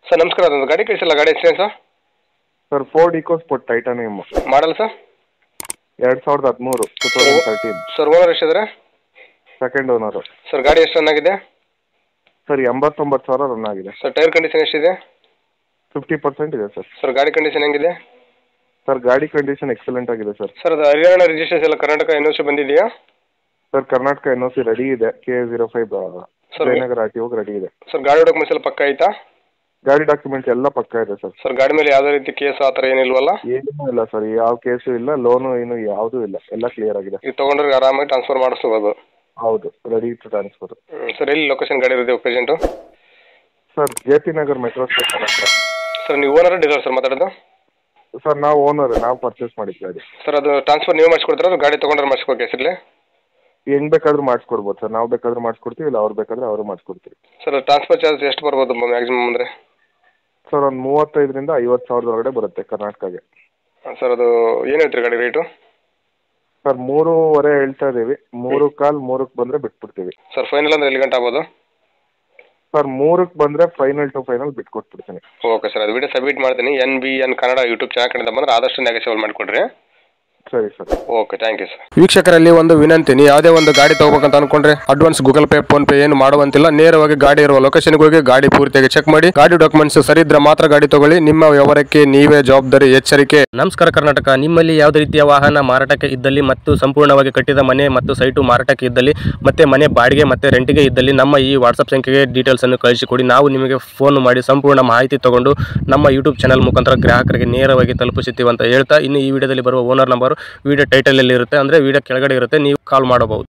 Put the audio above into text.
sir ನಮಸ್ಕಾರ ಅದೊಂದು ಗಾಡಿ ಕಳಿಸಿಲ್ಲ ಗಾಡಿ ಹೆಸರೇನು sir sir Ford EcoSport Titanium ಮಾಡಲ್ಲ ಸರ್ ಎರಡು ಸಾವಿರದ ಹದಿಮೂರು two thousand thirteen sir owner ಎಷ್ಟಿದ್ದಾರೆ ಸೆಕೆಂಡ್ ಓನರು ಸರ್ ಗಾಡಿ ಎಷ್ಟು ರನ್ ಆಗಿದೆ ಸರ್ ಎಂಬತ್ತೊಂಬತ್ತು ಸಾವಿರ ರನ್ ಆಗಿದೆ ಸರ್ ಟೈರ್ ಕಂಡೀಷನ್ ಎಷ್ಟಿದೆ ಫಿಫ್ಟಿ ಪರ್ಸೆಂಟ್ ಇದೆ ಸರ್ ಸರ್ ಗಾಡಿ ಕಂಡೀಷನ್ ಹೆಂಗಿದೆ ಸರ್ ಗಾಡಿ ಕಂಡೀಷನ್ ಎಕ್ಸಲೆಂಟ್ ಆಗಿದೆ ಸರ್ ಸರ್ ಅದು ಹರಿಯಾಣ ರಿಜಿಸ್ಟ್ರೇಷನ್ ಎಲ್ಲ ಕರ್ನಾಟಕ ಎನ್ ಸಿ ಬಂದಿದೆಯಾ sir Karnataka N O C ready ಇದೆ K zero five Sir, Jayanagar R T ಹೋಗಿ ರೆಡಿ ಇದೆ ಸರ್ ಗಾಡಿ ಡಾಕ್ಯುಮೆಂಟ್ಸ್ ಎಲ್ಲ ಪಕ್ಕ ಐತಾ ಗಾಡಿ ಡಾಕ್ಯುಮೆಂಟ್ಸ್ ಎಲ್ಲ ಪಕ್ಕ ಇದೆ ಸರ್ ಸರ್ ಗಾಡಿ ಮೇಲೆ ಯಾವುದೇ ರೀತಿ ಕೇಸ್ ಆ ಥರ ಏನಿಲ್ವಲ್ಲ ಏನೂ ಇಲ್ಲ ಸರ್ ಯಾವ ಕೇಸು ಇಲ್ಲ ಲೋನು ಏನು ಯಾವುದೂ ಇಲ್ಲ ಎಲ್ಲ ಕ್ಲಿಯರ್ ಆಗಿದೆ ಈಗ ತೊಗೊಂಡ್ರೆ ಆರಾಮಾಗಿ ಟ್ರಾನ್ಸ್ಫರ್ ಮಾಡಿಸ್ಬೋದು ಹೌದು ರೆಡಿ ಟು ಟ್ರಾನ್ಸ್ಫರ್ ಸರ್ ಎಲ್ಲಿ ಲೊಕೇಶನ್ ಗಾಡಿ ಇರುತ್ತೆ present sir J P Nagar metro station ಹತ್ರ ಸರ್ ನೀವು ಓನರ್ ಡೀಲರ್ ಸರ್ ಮಾತಾಡೋದು ಸರ್ ನಾವು ಓನರ್ ನಾವು ಪರ್ಚೇಸ್ ಮಾಡಿದ್ದು ಗಾಡಿ ಸರ್ ಅದು ಟ್ರಾನ್ಸ್ಫರ್ ನೀವು ಮಾಡಿಸ್ಕೊಡ್ತೀರಾ ಅದು ಗಾಡಿ ತೊಗೊಂಡ್ರೆ ಮಾಡಿಸ್ಬೇಕು ಹೆಸರಲ್ಲಿ ಹೆಂಗ್ ಬೇಕಾದ್ರೂ ಮಾಡಿಸ್ಕೊಡ್ಬೋದು ಸರ್ ನಾವು ಬೇಕಾದ್ರೂ ಮಾಡಿಸ್ಕೊಡ್ತೀವಿ ಇಲ್ಲ ಅವ್ರು ಬೇಕಾದ್ರೆ ಅವರು ಮಾಡಿಸ್ಕೊಡ್ತೀವಿ ಸರ್ ಟ್ರಾನ್ಸ್ಫರ್ ಚಾರ್ಜ್ ಎಷ್ಟು ಬರ್ಬೋದು ಮ್ಯಾಕ್ಸಿಮಮ್ ಅಂದರೆ ಸರ್ ಒಂದು ಮೂವತ್ತೈದರಿಂದ ಐವತ್ತು ಸಾವಿರದ ಒಳಗಡೆ ಬರುತ್ತೆ ಕರ್ನಾಟಕಗೆ ಸರ್ ಅದು ಏನು ಹೇಳ್ತೀರಿ ಗಾಡಿ ರೇಟು ಸರ್ ಮೂರುವರೆ ಹೇಳ್ತಾ ಇದೀವಿ ಮೂರು ಕಾಲ್ ಮೂರಕ್ಕೆ ಬಂದರೆ ಬಿಟ್ಬಿಡ್ತೀವಿ ಸರ್ ಫೈನಲ್ ಅಂದ್ರೆ ಎಲ್ಲಿ ಗಂಟೆ ಆಗ್ಬೋದು ಸರ್ ಮೂರಕ್ಕೆ ಬಂದರೆ ಫೈನಲ್ ಟು ಫೈನಲ್ ಬಿಟ್ಕೊಟ್ಬಿಡ್ತೀನಿ ಓಕೆ ಸರ್ ಅದು ವಿಡಿಯೋ ಸಬ್ಮಿಟ್ ಮಾಡ್ತೀನಿ N B N Kannada YouTube channel ಕಡೆಯಿಂದ ಬಂದ್ರೆ ಆದಷ್ಟು ನೆಗೆಸಿಬಲ್ ಮಾಡಿಕೊಡ್ರಿ ಸರಿ sir okay thank you sir ವೀಕ್ಷಕರಲ್ಲಿ ಒಂದು ವಿನಂತಿ ನೀವು ಯಾವುದೇ ಒಂದು ಗಾಡಿ ತಗೋಬೇಕಂತ ಅನ್ಕೊಂಡ್ರೆ advance Google Pay PhonePe ಏನು ಮಾಡುವಂತಿಲ್ಲ ನೇರವಾಗಿ ಗಾಡಿ ಇರುವ ಲೊಕೇಶನ್ಗೆ ಹೋಗಿ ಗಾಡಿ ಪೂರ್ತಿಯಾಗಿ ಚೆಕ್ ಮಾಡಿ ಗಾಡಿ ಡಾಕ್ಯುಮೆಂಟ್ಸ್ ಸರಿ ಇದ್ರೆ ಮಾತ್ರ ಗಾಡಿ ತಗೊಳ್ಳಿ ನಿಮ್ಮ ವ್ಯವಹಾರಕ್ಕೆ ನೀವೇ ಜವಾಬ್ದಾರಿ ಎಚ್ಚರಿಕೆ ನಮಸ್ಕಾರ ಕರ್ನಾಟಕ ನಿಮ್ಮಲ್ಲಿ ಯಾವುದೇ ರೀತಿಯ ವಾಹನ ಮಾರಾಟಕ್ಕೆ ಇದ್ದಲ್ಲಿ ಮತ್ತು ಸಂಪೂರ್ಣವಾಗಿ ಕಟ್ಟಿದ ಮನೆ ಮತ್ತು ಸೈಟು ಮಾರಾಟಕ್ಕೆ ಇದ್ದಲ್ಲಿ ಮತ್ತೆ ಮನೆ ಬಾಡಿಗೆ ಮತ್ತೆ ರೆಂಟಿಗೆ ಇದ್ದಲ್ಲಿ ನಮ್ಮ ಈ ವಾಟ್ಸಪ್ ಸಂಖ್ಯೆಗೆ ಡೀಟೇಲ್ಸ್ ಅನ್ನು ಕಳಿಸಿಕೊಡಿ ನಾವು ನಿಮಗೆ ಫೋನ್ ಮಾಡಿ ಸಂಪೂರ್ಣ ಮಾಹಿತಿ ತಗೊಂಡು ನಮ್ಮ ಯೂಟ್ಯೂಬ್ ಚಾನಲ್ ಮುಖಾಂತರ ಗ್ರಾಹಕರಿಗೆ ನೇರವಾಗಿ ತಲುಪಿಸುತ್ತೀವಿ ಅಂತ ಹೇಳ್ತಾ ಇನ್ನು ಈ ವಿಡಿಯೋದಲ್ಲಿ ಬರುವ ಓನರ್ ನಂಬರ್ ವಿಡಿಯೋ ಟೈಟಲಲ್ಲಿ ಇರುತ್ತೆ ಅಂದರೆ ವಿಡಿಯೋ ಕೆಳಗಡೆ ಇರುತ್ತೆ ನೀವು ಕಾಲ್ ಮಾಡಬಹುದು